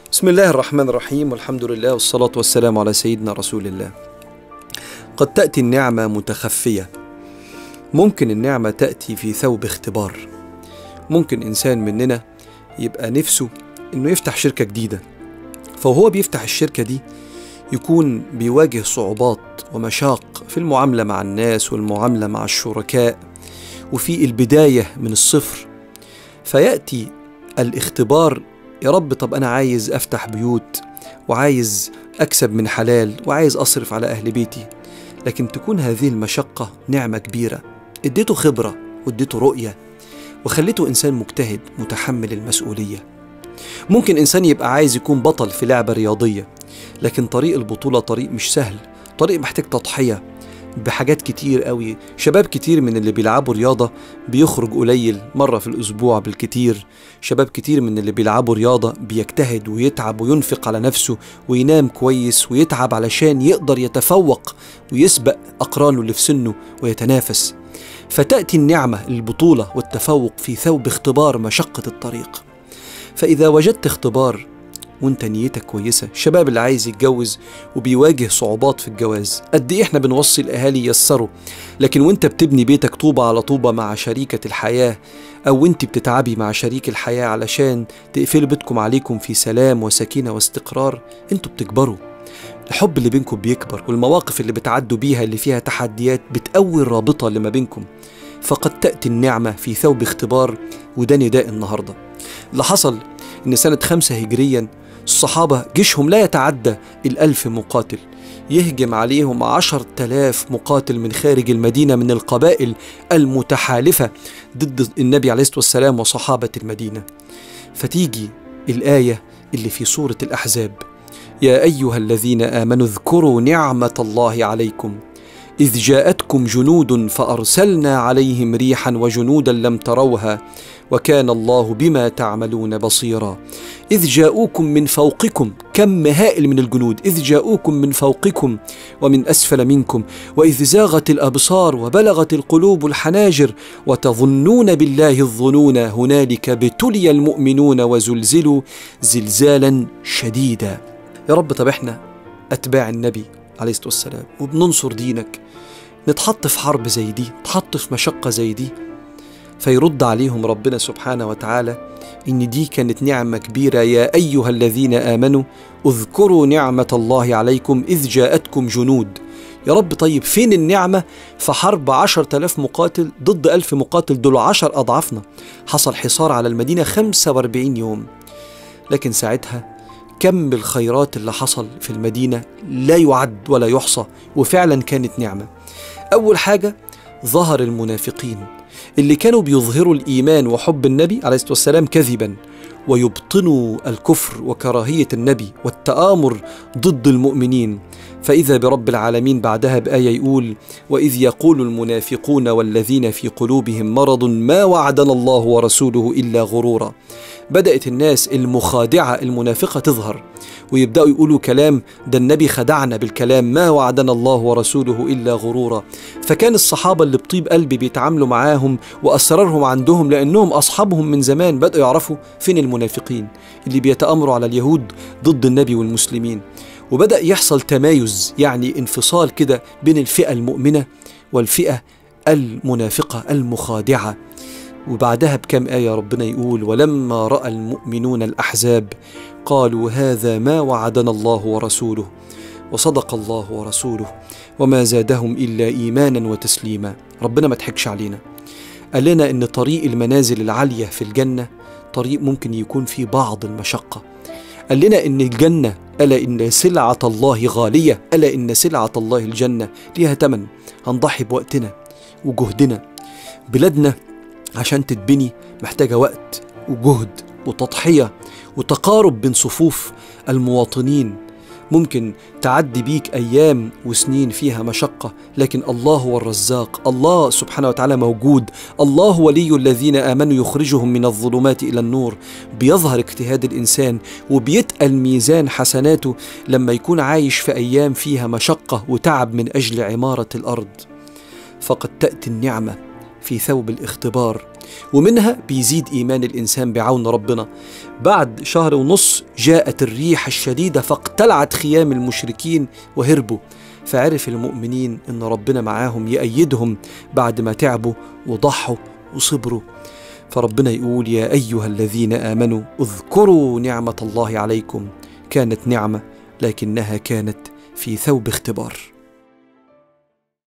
بسم الله الرحمن الرحيم والحمد لله والصلاة والسلام على سيدنا رسول الله. قد تأتي النعمة متخفية. ممكن النعمة تأتي في ثوب اختبار. ممكن إنسان مننا يبقى نفسه إنه يفتح شركة جديدة. فهو بيفتح الشركة دي يكون بيواجه صعوبات ومشاق في المعاملة مع الناس والمعاملة مع الشركاء وفي البداية من الصفر. فيأتي الاختبار يا رب طب أنا عايز أفتح بيوت وعايز أكسب من حلال وعايز أصرف على أهل بيتي لكن تكون هذه المشقة نعمة كبيرة اديته خبرة واديته رؤية وخليته إنسان مجتهد متحمل المسؤولية ممكن إنسان يبقى عايز يكون بطل في لعبة رياضية لكن طريق البطولة طريق مش سهل طريق محتاج تضحية بحاجات كتير قوي شباب كتير من اللي بيلعبوا رياضة بيخرج قليل مرة في الأسبوع بالكتير شباب كتير من اللي بيلعبوا رياضة بيجتهد ويتعب وينفق على نفسه وينام كويس ويتعب علشان يقدر يتفوق ويسبق أقرانه اللي في سنه ويتنافس فتأتي النعمة البطولة والتفوق في ثوب اختبار مشقة الطريق فإذا وجدت اختبار وانت نيتك كويسة الشباب اللي عايز يتجوز وبيواجه صعوبات في الجواز قد ايه احنا بنوصي الاهالي يسروا لكن وانت بتبني بيتك طوبة على طوبة مع شريكة الحياة او انت بتتعبي مع شريك الحياة علشان تقفلوا بيتكم عليكم في سلام وسكينة واستقرار انتوا بتكبروا الحب اللي بينكم بيكبر والمواقف اللي بتعدوا بيها اللي فيها تحديات بتقوي الرابطة اللي ما بينكم فقد تأتي النعمة في ثوب اختبار وده نداء النهاردة اللي حصل إن سنة خمسة هجريا الصحابة جيشهم لا يتعدى الألف مقاتل يهجم عليهم عشر تلاف مقاتل من خارج المدينة من القبائل المتحالفة ضد النبي عليه الصلاة والسلام وصحابة المدينة فتيجي الآية اللي في سورة الأحزاب يا أيها الذين آمنوا اذكروا نعمة الله عليكم إذ جاءتكم جنود فأرسلنا عليهم ريحا وجنودا لم تروها وكان الله بما تعملون بصيرا إذ جاءوكم من فوقكم كم هائل من الجنود إذ جاءوكم من فوقكم ومن أسفل منكم وإذ زاغت الأبصار وبلغت القلوب الحناجر وتظنون بالله الظنون هنالك ابتلي المؤمنون وزلزلوا زلزالا شديدا يا رب طب احنا أتباع النبي عليه الصلاة والسلام وبننصر دينك نتحط في حرب زي دي نتحط في مشقة زي دي فيرد عليهم ربنا سبحانه وتعالى إن دي كانت نعمة كبيرة يا أيها الذين آمنوا اذكروا نعمة الله عليكم إذ جاءتكم جنود يا رب طيب فين النعمة في حرب عشر تلاف مقاتل ضد ألف مقاتل دول عشر أضعافنا حصل حصار على المدينة خمسة واربعين يوم لكن ساعتها كم الخيرات اللي حصل في المدينة لا يعد ولا يحصى وفعلا كانت نعمة أول حاجة ظهر المنافقين اللي كانوا بيظهروا الإيمان وحب النبي عليه الصلاة والسلام كذبا ويبطنوا الكفر وكراهية النبي والتآمر ضد المؤمنين فإذا برب العالمين بعدها بآية يقول وإذ يقول المنافقون والذين في قلوبهم مرض ما وعدنا الله ورسوله إلا غرورا بدأت الناس المخادعة المنافقة تظهر ويبدأوا يقولوا كلام ده النبي خدعنا بالكلام ما وعدنا الله ورسوله إلا غرورا فكان الصحابة اللي بطيب قلبي بيتعاملوا معاهم وأسرارهم عندهم لأنهم أصحابهم من زمان بدأوا يعرفوا فين المنافقين اللي بيتأمروا على اليهود ضد النبي والمسلمين وبدأ يحصل تمايز يعني انفصال كده بين الفئة المؤمنة والفئة المنافقة المخادعة وبعدها بكم آية ربنا يقول ولما رأى المؤمنون الأحزاب قالوا هذا ما وعدنا الله ورسوله وصدق الله ورسوله وما زادهم إلا إيمانا وتسليما ربنا ما تحكش علينا قال لنا إن طريق المنازل العالية في الجنة طريق ممكن يكون فيه بعض المشقة قال لنا إن الجنة ألا إن سلعة الله غالية ألا إن سلعة الله الجنة ليها تمن هنضحي بوقتنا وجهدنا بلادنا عشان تتبني محتاجة وقت وجهد وتضحية وتقارب بين صفوف المواطنين ممكن تعدي بيك أيام وسنين فيها مشقة لكن الله هو الرزاق الله سبحانه وتعالى موجود الله ولي الذين آمنوا يخرجهم من الظلمات إلى النور بيظهر اجتهاد الإنسان وبيتقل ميزان حسناته لما يكون عايش في أيام فيها مشقة وتعب من أجل عمارة الأرض فقد تأتي النعمة في ثوب الاختبار ومنها بيزيد إيمان الإنسان بعون ربنا بعد شهر ونص جاءت الريح الشديدة فاقتلعت خيام المشركين وهربوا فعرف المؤمنين ان ربنا معاهم يأيدهم بعد ما تعبوا وضحوا وصبروا فربنا يقول يا ايها الذين امنوا اذكروا نعمه الله عليكم كانت نعمه لكنها كانت في ثوب اختبار